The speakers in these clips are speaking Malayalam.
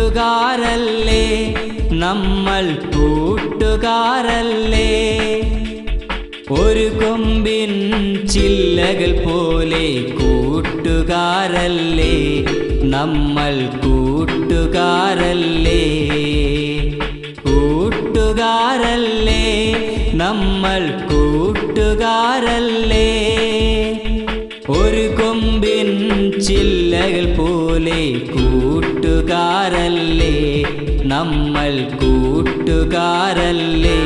കൂട്ടുകാരല്ലേ നമ്മൾ കൂട്ടുകാരല്ലേ ഒരു കൊമ്പിൻ ചില്ലകൾ പോലെ കൂട്ടുകാരല്ലേ നമ്മൾ കൂട്ടുകാരല്ലേ കൂട്ടുകാരല്ലേ നമ്മൾ കൂട്ടുകാരല്ലേ ഒരു കൊമ്പിൻ ചില്ലകൾ പോലെ കൂട്ടുകാരല്ലേ നമ്മൾ കൂട്ടുകാരല്ലേ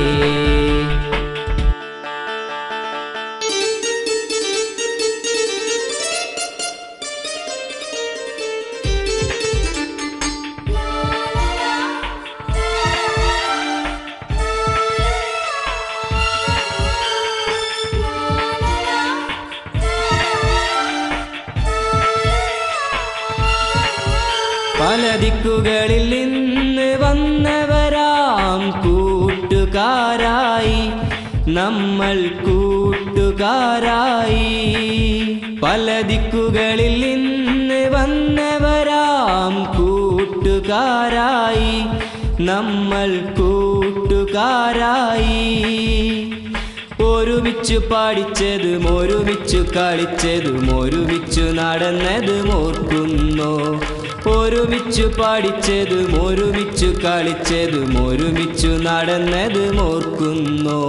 പല ദിക്കുകളിൽ നിന്ന് വന്നവരാം കൂട്ടുകാരായി നമ്മൾ കൂട്ടുകാരായി പല ദിക്കുകളിൽ നിന്ന് വന്നവരാം കൂട്ടുകാരായി നമ്മൾ കൂട്ടുകാരായി ഒരുമിച്ചു പാടിച്ചതും ഒരുമിച്ചു കളിച്ചതും ഒരുമിച്ചു നടന്നതും ഓർക്കുന്നു ഒരുമിച്ചു പാടിച്ചതും ഒരുമിച്ചു കളിച്ചതും ഒരുമിച്ചു നടന്നതും ഓർക്കുന്നു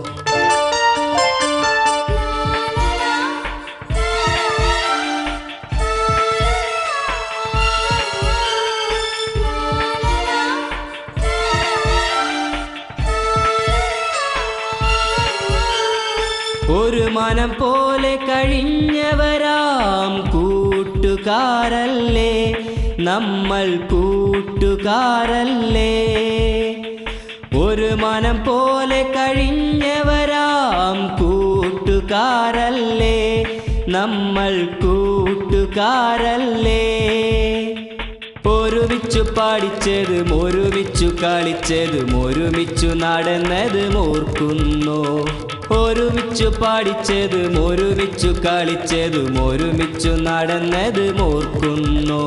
ഒരു മനം പോലെ കഴിഞ്ഞവരാം കൂട്ടുകാരല്ലേ നമ്മൾ കൂട്ടുകാരല്ലേ ഒരു മനം പോലെ കഴിഞ്ഞവരാം കൂട്ടുകാരല്ലേ നമ്മൾ കൂട്ടുകാരല്ലേ ഒരുമിച്ചു പാടിച്ചതും ഒരുമിച്ചു കളിച്ചതും ഒരുമിച്ചു നടന്നതും ഓർക്കുന്നു ഒരുമിച്ചു പാടിച്ചതും ഒരുമിച്ചു കളിച്ചതും ഒരുമിച്ചു നടന്നതും ഓർക്കുന്നു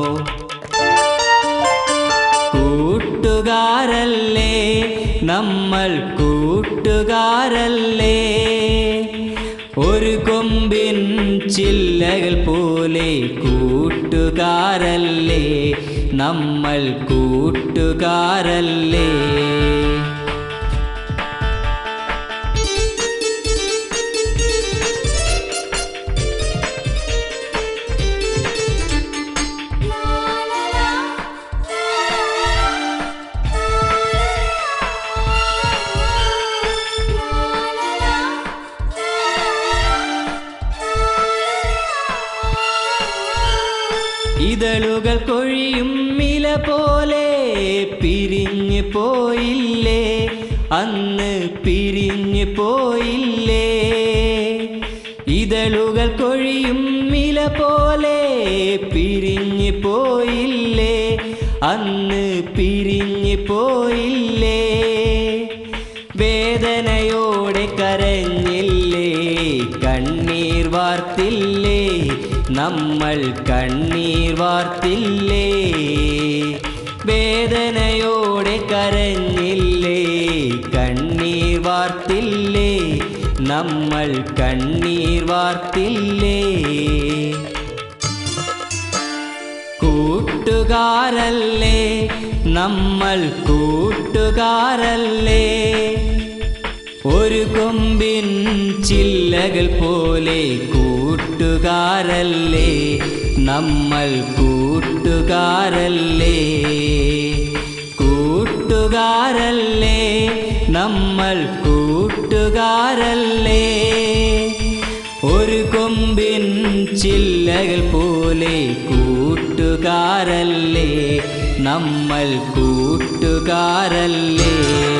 കൂട്ടുകാരല്ലേ നമ്മൾ കൂട്ടുകാരല്ലേ ഒരു കൊമ്പിൻ ചില്ലകൾ പോലെ കൂട്ടുകാരല്ലേ നമ്മൾ കൂട്ടുകാരല്ലേ ഇതളുകൾ കൊഴിയും ഇല പോലെ പിരിഞ്ഞു പോയില്ലേ അന്ന് പിരിഞ്ഞു പോയില്ലേ ഇതളുകൾ കൊഴിയും ഇല പോലെ പിരിഞ്ഞു പോയില്ലേ അന്ന് പിരിഞ്ഞു പോയില്ലേ വേദനയോടെ കരഞ്ഞില്ലേ കണ്ണീർ വാർത്തില്ലേ നമ്മൾ കണ്ണീർ വാർത്തില്ലേ വേദനയോടെ കരഞ്ഞില്ലേ കണ്ണീർ വാർത്തില്ലേ നമ്മൾ കണ്ണീർ വാർത്തില്ലേ കൂട്ടുകാരല്ലേ നമ്മൾ കൂട്ടുകാരല്ലേ ഒരു കൊമ്പിൻ ചില്ലകൾ പോലെ കൂട്ടുകാരല്ലേ നമ്മൾ കൂട്ടുകാരല്ലേ കൂട്ടുകാരല്ലേ നമ്മൾ കൂട്ടുകാരല്ലേ ഒരു കൊമ്പിൻ ചില്ലകൾ പോലെ കൂട്ടുകാരല്ലേ നമ്മൾ കൂട്ടുകാരല്ലേ